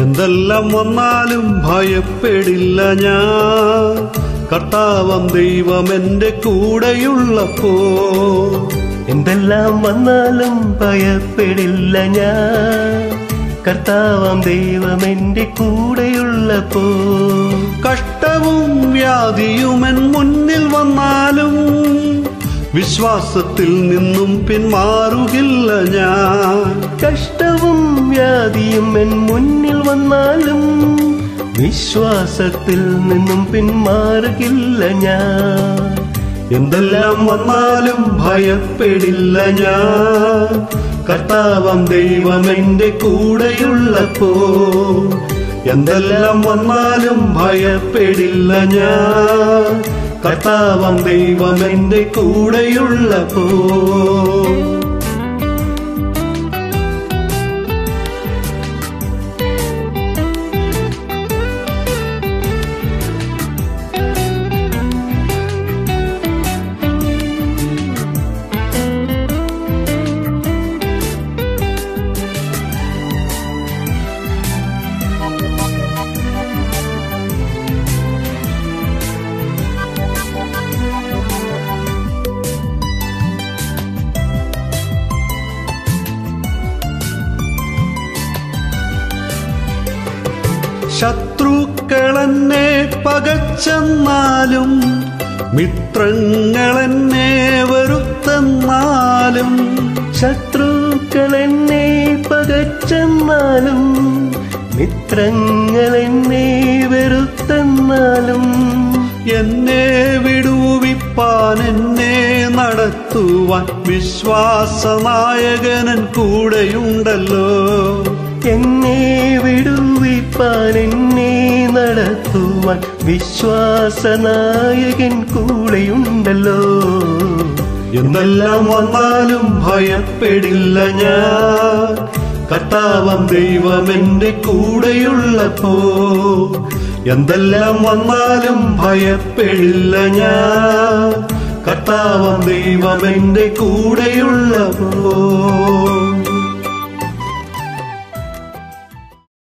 എന്തെല്ലാം വന്നാലും ഭയപ്പെടില്ല ഞാൻ കർത്താവം ദൈവം എന്റെ കൂടെയുള്ളപ്പോ എന്തെല്ലാം വന്നാലും ഭയപ്പെടില്ല ഞാൻ കർത്താവാം ദൈവം എന്റെ കൂടെയുള്ളപ്പോ കഷ്ടവും വ്യാധിയും എൻ മുന്നിൽ വന്നാലും വിശ്വാസത്തിൽ നിന്നും പിന്മാറുകില്ല ഞാൻ കഷ്ടവും വ്യാധിയും എൻ മുന്നിൽ വന്നാലും വിശ്വാസത്തിൽ നിന്നും പിന്മാറുകില്ല ഞാൻ എന്തെല്ലാം വന്നാലും ഭയപ്പെടില്ല ഞാൻ കർത്താവം ദൈവം എന്റെ കൂടെയുള്ളപ്പോ എന്തെല്ലാം വന്നാലും ഭയപ്പെടില്ല ഞാൻ കർത്താവം ദൈവം എന്റെ കൂടെയുള്ളപ്പോ ശത്രുക്കളെന്നെ പകച്ചെന്നാലും മിത്രങ്ങളെന്നെ വെറുത്തെന്നാലും ശത്രുക്കൾ എന്നെ പകച്ചെന്നാലും മിത്രങ്ങൾ എന്നെ വെറുത്തെന്നാലും എന്നെ വിടുവിപ്പാൻ എന്നെ നടത്തുവാൻ വിശ്വാസനായകനൻ കൂടെയുണ്ടല്ലോ എന്നെ വിടുവിപ്പാൻ എന്നെ നടത്തുവാൻ വിശ്വാസനായകൻ കൂടെയുണ്ടല്ലോ എന്തെല്ലാം വന്നാലും ഭയപ്പെടില്ല ഞാൻ കർത്താവം ദൈവം എന്റെ കൂടെയുള്ളപ്പോ എന്തെല്ലാം വന്നാലും ഭയപ്പെടില്ല ഞാൻ കർത്താവം ദൈവം എന്റെ കൂടെയുള്ളപ്പോ